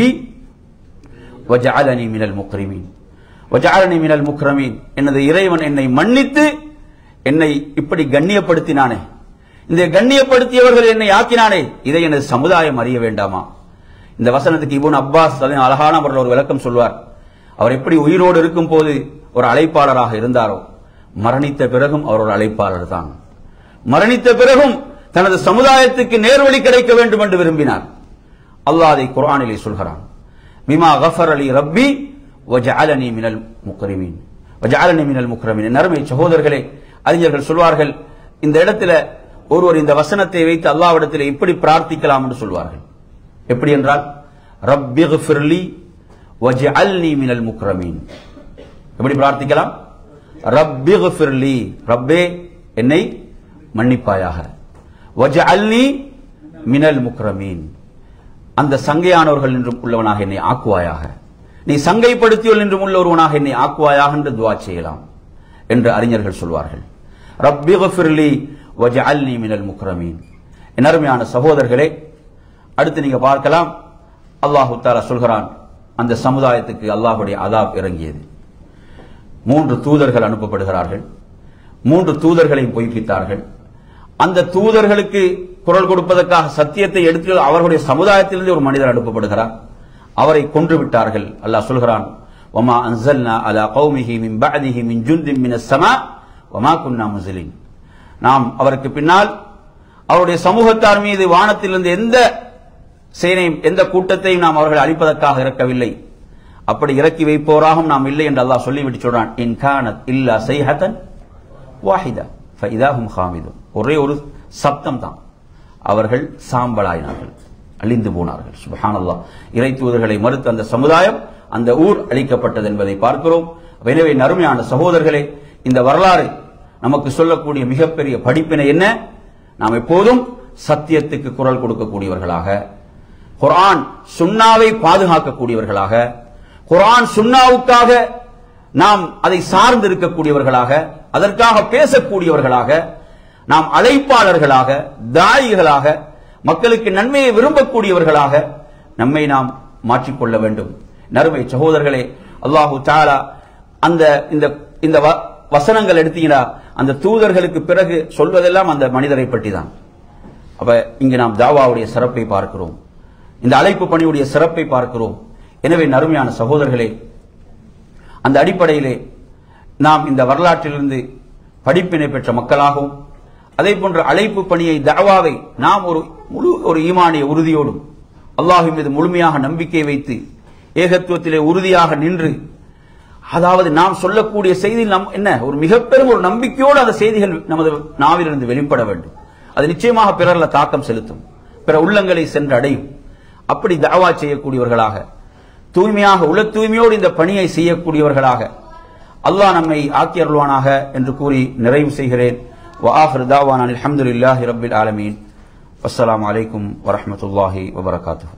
S2: வஜஅலனி மினல் முக்ரிமீன் வஜஅலனி மினல் முக்ரமீன் எனது இறைவன் என்னை மன்னித்து என்னை இப்படி கண்ணியப்படுத்தினானே இந்த கண்ணியப்படுத்தியவர்கள் என்னை ஆக்கினானே இதை எனது சமுதாயம் அறிய வேண்டாமா இந்த வசனத்துக்கு இபுன் அப்பாஸ் அதன் அழகான முறையில் ஒரு விளக்கம் சொல்வார் அவர் எப்படி உயிரோடு இருக்கும் போது ஒரு அழைப்பாளராக இருந்தாரோ மரணித்த பிறகும் அவர் ஒரு அழைப்பாளர் தான் மரணித்த பிறகும் தனது சமுதாயத்துக்கு நேர்வழி கிடைக்க வேண்டும் என்று விரும்பினார் அல்லாஹ் அதை குர்ஆனிலே சொல்கிறான் பிமா கஃபர் அலி ரப்பி வஜஅலனி மினல் முக்ரிமீன் வஜஅலனி மினல் முக்ரமீன் நறுமை சகோதரர்களே அறிஞர்கள் சொல்வார்கள் இந்த இடத்துல ஒருவர் இந்த வசனத்தை வைத்து அல்லாஹ்விடத்தில் இப்படி பிரார்த்திக்கலாம் என்று சொல்வார்கள் எப்படி என்றால் ரப்பிக்ஃபிர்லி வஜஅல்னி மினல் முக்ரமீன் எப்படி பிரார்த்திக்கலாம் ரப்பிக்ஃபிர்லி ரப்பே என்னை மன்னிப்பாயாக வஜஅல்னி மினல் முக்ரமீன் அந்த சங்கையானவர்கள் என்றும் உள்ளவனாக என்னை ஆக்குவாயாக நீ சங்கைப்படுத்தியோல் என்றும் உள்ள ஒருவனாக என்னை ஆக்குவாயாக என்று துவா செய்யலாம் என்று அறிஞர்கள் சொல்வார்கள் ரப்பி கஃபிர்லி வஜஅல்னி மினல் முக்ரமீன் என் அருமையான சகோதரர்களே அடுத்து நீங்க பார்க்கலாம் அல்லாஹு தாலா சொல்கிறான் அந்த சமுதாயத்துக்கு அல்லாஹுடைய அதாப் இறங்கியது மூன்று தூதர்கள் அனுப்பப்படுகிறார்கள் மூன்று தூதர்களையும் பொய்ப்பித்தார்கள் அந்த தூதர்களுக்கு குரல் கொடுப்பதற்காக சத்தியத்தை எடுத்து அவர்களுடைய சமுதாயத்திலிருந்து ஒரு மனிதர் அனுப்பப்படுகிறார் அவரை கொன்று விட்டார்கள் அல்லாஹ் சொல்கிறான் வமா அன்சல்னா அலா கௌமிஹி மின் பஅதிஹி மின் ஜுந்தின் மினஸ் ஸமா வமா குன்னா முஸ்லிம் நாம் அவருக்கு பின்னால் அவருடைய சமூகத்தார் மீது வானத்திலிருந்து எந்த சேனையும் எந்த கூட்டத்தையும் நாம் அவர்கள் அழிப்பதற்காக இறக்கவில்லை அப்படி இறக்கி வைப்போராகவும் நாம் இல்லை என்று அல்லாஹ் சொல்லிவிட்டு சொல்றான் இன் கானத் இல்லா சைஹத்தன் வாஹிதா ஃபைதாஹும் ஹாமிதும் ஒரே ஒரு சப்தம் தான் அவர்கள் சாம்பலாயினார்கள் அழிந்து போனார்கள் சுபஹானல்லாஹ் இறை தூதர்களை மறுத்த அந்த சமுதாயம் அந்த ஊர் அழிக்கப்பட்டது என்பதை பார்க்கிறோம் எனவே நறுமையான சகோதரர்களே இந்த வரலாறு நமக்கு சொல்லக்கூடிய மிகப்பெரிய படிப்பினை என்ன நாம் எப்போதும் சத்தியத்துக்கு குரல் கொடுக்கக்கூடியவர்களாக குர்ஆன் சுன்னாவை பாதுகாக்கக்கூடியவர்களாக குர்ஆன் சுன்னாவுக்காக நாம் அதை சார்ந்து இருக்கக்கூடியவர்களாக அதற்காக பேசக்கூடியவர்களாக நாம் அழைப்பாளர்களாக தாயிகளாக மக்களுக்கு நன்மையை விரும்பக்கூடியவர்களாக நம்மை நாம் மாற்றிக்கொள்ள வேண்டும் நறுமை சகோதரர்களே அல்லாஹு தாலா அந்த இந்த இந்த வ- வசனங்கள் எடுத்தீங்கன்னா அந்த தூதர்களுக்கு பிறகு சொல்வதெல்லாம் அந்த மனிதரை பற்றி தான் அப்ப இங்கு நாம் தாவாவுடைய சிறப்பை பார்க்கிறோம் இந்த அழைப்பு பணியுடைய சிறப்பை பார்க்கிறோம் எனவே நறுமையான சகோதரர்களே அந்த அடிப்படையிலே நாம் இந்த வரலாற்றிலிருந்து படிப்பினை பெற்ற மக்களாகவும் அதே போன்ற அழைப்பு பணியை தஅவாவை நாம் ஒரு முழு ஒரு ஈமானிய உறுதியோடும் அல்லாஹ்வின் மீது முழுமையாக நம்பிக்கை வைத்து ஏகத்துவத்திலே உறுதியாக நின்று அதாவது நாம் சொல்லக்கூடிய செய்தி நம் என்ன ஒரு மிகப்பெரும் ஒரு நம்பிக்கையோடு அந்த செய்திகள் நமது நாவிலிருந்து வெளிப்பட வேண்டும் அது நிச்சயமாக பிறர்ல தாக்கம் செலுத்தும் பிற உள்ளங்களை சென்று அடையும் அப்படி தஅவா செய்யக்கூடியவர்களாக தூய்மையாக உள்ள தூய்மையோடு இந்த பணியை செய்யக்கூடியவர்களாக அல்லாஹ் நம்மை ஆக்கி அருள்வானாக என்று கூறி நிறைவு செய்கிறேன் وآخر دعوانا الحمد لله رب العالمين والسلام عليكم ورحمة الله وبركاته